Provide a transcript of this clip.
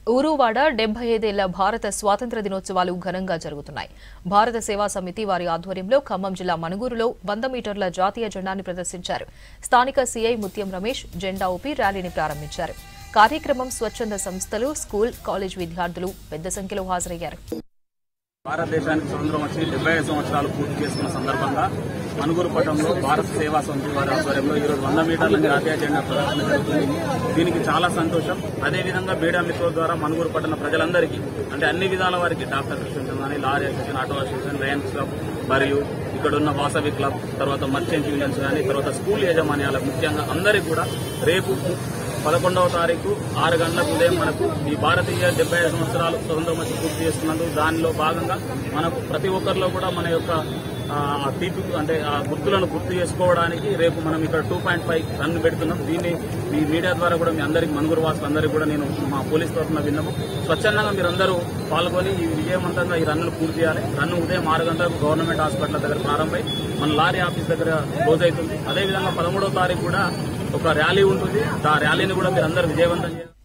ఊరువాడ డెబ్బై ఐదేళ్ల భారత స్వాతంత్ర దినోత్సవాలు ఘనంగా జరుగుతున్నాయి భారత సేవా సమితి వారి ఆధ్వర్యంలో ఖమ్మం జిల్లా మనుగూరులో వంద మీటర్ల జాతీయ జెండాని ప్రదర్శించారు స్థానిక సీఐ ముత్యం రమేష్ జెండా ఊపి ర్యాలీని ప్రారంభించారు కార్యక్రమం స్వచ్ఛంద సంస్థలు స్కూల్ కాలేజ్ విద్యార్థులు పెద్ద సంఖ్యలో హాజరయ్యారు భారతదేశానికి స్వతంత్రం వచ్చి డెబ్బై ఐదు సంవత్సరాలు పూర్తి చేసుకున్న సందర్భంగా మనుగురు పట్టణంలో భారత సేవా సమితి వారి ఆధ్వర్యంలో ఈరోజు వంద మీటర్ల జాతీయ జెండా ప్రదర్శన జరుగుతుంది దీనికి చాలా సంతోషం అదేవిధంగా బీడా మిత్రుల ద్వారా మనుగురు పట్టణ ప్రజలందరికీ అంటే అన్ని విధాల వారికి డాక్టర్ అసోసియేషన్ కానీ lorry association auto association lions club మరియు ఇక్కడ ఉన్న వాసవి క్లబ్ తర్వాత మర్చెంట్ యూనియన్స్ కానీ తర్వాత స్కూల్ యాజమాన్యాలకు ముఖ్యంగా అందరికీ కూడా రేపు పదకొండవ తారీఖు ఆరు గంటలకు ఉదయం మనకు ఈ భారతీయ డెబ్బై ఐదు సంవత్సరాలు స్వతంత్రం వచ్చి పూర్తి చేస్తున్నందుకు దానిలో భాగంగా మనకు ప్రతి ఒక్కరిలో కూడా మన యొక్క ఆ, ఆ తీపి అంటే ఆ గుర్తులను గుర్తు చేసుకోవడానికి రేపు మనం ఇక్కడ టూ పాయింట్ ఫైవ్ రన్ పెడుతున్నాం దీన్ని మీ మీడియా ద్వారా కూడా మీ అందరికి మనుగురు వాసులందరికీ కూడా నేను మా పోలీస్ తరఫున విన్నాము స్వచ్ఛందంగా మీరందరూ పాల్గొని ఈ విజయవంతంగా ఈ రన్ను పూర్తి చేయాలి రన్ను ఉదయం ఆరు గంటలకు గవర్నమెంట్ హాస్పిటల్ దగ్గర ప్రారంభమై మన లారీ ఆఫీస్ దగ్గర క్లోజ్ అవుతుంది అదేవిధంగా పదమూడవ తారీఖు కూడా ఒక ర్యాలీ ఉంటుంది ఆ ర్యాలీని కూడా మీరు అందరూ విజయవంతం చేయాలి